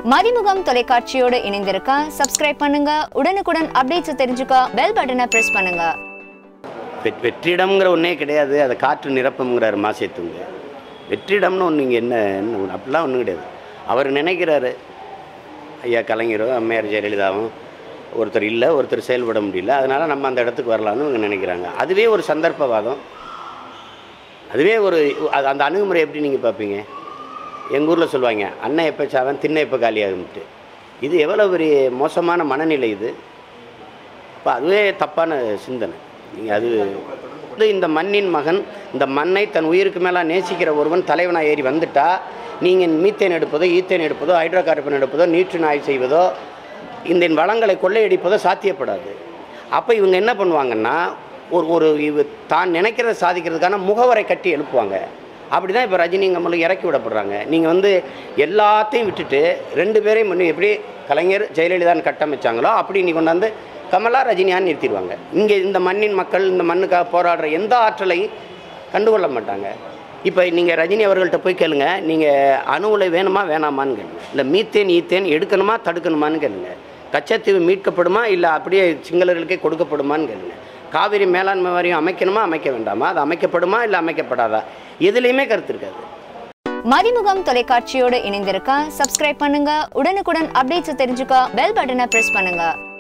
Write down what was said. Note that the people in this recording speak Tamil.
மதிமுகம் தொலைக்காட்சியோடு இணைந்திருக்க சப்ஸ்கிரைப் பண்ணுங்க உடனுக்குடன் அப்டேட்ஸ் தெரிஞ்சுக்க பெல் பட்டனை பிரஸ் பண்ணுங்க வெ- வெற்றிடம்ங்கிற ஒன்றே கிடையாது அதை காற்று நிரப்பம்ங்கிறாரு மாசேத்துங்க வெற்றிடம்னு ஒன்று இங்கே என்ன என்ன ஒண்ணு- அப்படிலாம் ஒன்றும் கிடையாது அவர் நினைக்கிறாரு ஐயா கலைஞரோ அம்மையார் ஜெயலலிதாவும் ஒருத்தர் இல்லை ஒருத்தர் செயல்பட முடியல அதனால் நம்ம அந்த இடத்துக்கு வரலான்னு இவங்க நினைக்கிறாங்க அதுவே ஒரு சந்தர்ப்பவாதம் அதுவே ஒரு அது- அந்த அணுகுமுறை எப்படி நீங்கள் பார்ப்பீங்க எங்கள் ஊரில் சொல்லுவாங்க அண்ணன் எப்போ சாவன் திண்ணை எப்போ காலியாகும்ட்டு இது எவ்வளோ பெரிய மோசமான மனநிலை இது இப்போ அதுவே தப்பான சிந்தனை நீங்கள் அது வந்து இந்த மண்ணின் மகன் இந்த மண்ணை தன் உயிருக்கு மேலே நேசிக்கிற ஒருவன் தலைவனாக ஏறி வந்துட்டா நீங்கள் மீத்தேன் எடுப்பதோ ஈத்தேன் எடுப்பதோ ஹைட்ரோ கார்பன் எடுப்பதோ நியூட்ரின் ஆய்வு செய்வதோ இந்த வளங்களை கொள்ளையடிப்பதோ சாத்தியப்படாது அப்போ இவங்க என்ன பண்ணுவாங்கன்னா ஒரு ஒரு இவ தான் நினைக்கிறத சாதிக்கிறதுக்கான முகவரை கட்டி எழுப்புவாங்க அப்படி தான் இப்போ ரஜினி கமலும் இறக்கி விடப்படுறாங்க நீங்கள் வந்து எல்லாத்தையும் விட்டுட்டு ரெண்டு பேரையும் பண்ணி எப்படி கலைஞர் ஜெயலலிதான்னு கட்டமைச்சாங்களோ அப்படி நீ கொண்டாந்து கமலா ரஜினியான்னு நிறுத்திடுவாங்க இங்கே இந்த மண்ணின் மக்கள் இந்த மண்ணுக்காக போராடுற எந்த ஆற்றலையும் கண்டுகொள்ள மாட்டாங்க இப்போ நீங்கள் ரஜினி அவர்கள்ட்ட போய் கேளுங்க நீங்கள் அணு உலை வேணுமா வேணாமான்னு கேளுங்க இல்லை மீத்தேன் ஈத்தேன் எடுக்கணுமா தடுக்கணுமான்னு கேளுங்க கச்சத்தீவு மீட்கப்படுமா இல்லை அப்படியே சிங்களர்களுக்கே கொடுக்கப்படுமான்னு கேளுங்க காவிரி மேலாண்மை வாரியம் அமைக்கணுமா அமைக்க வேண்டாமா அது அமைக்கப்படுமா இல்லை அமைக்கப்படாதா எதுலேயுமே கருத்து இருக்காது மதிமுகம் தொலைக்காட்சியோடு இணைந்திருக்க சப்ஸ்கிரைப் பண்ணுங்க உடனுக்குடன் அப்டேட்ஸ் தெரிஞ்சுக்க பெல் பட்டனை பிரஸ் பண்ணுங்க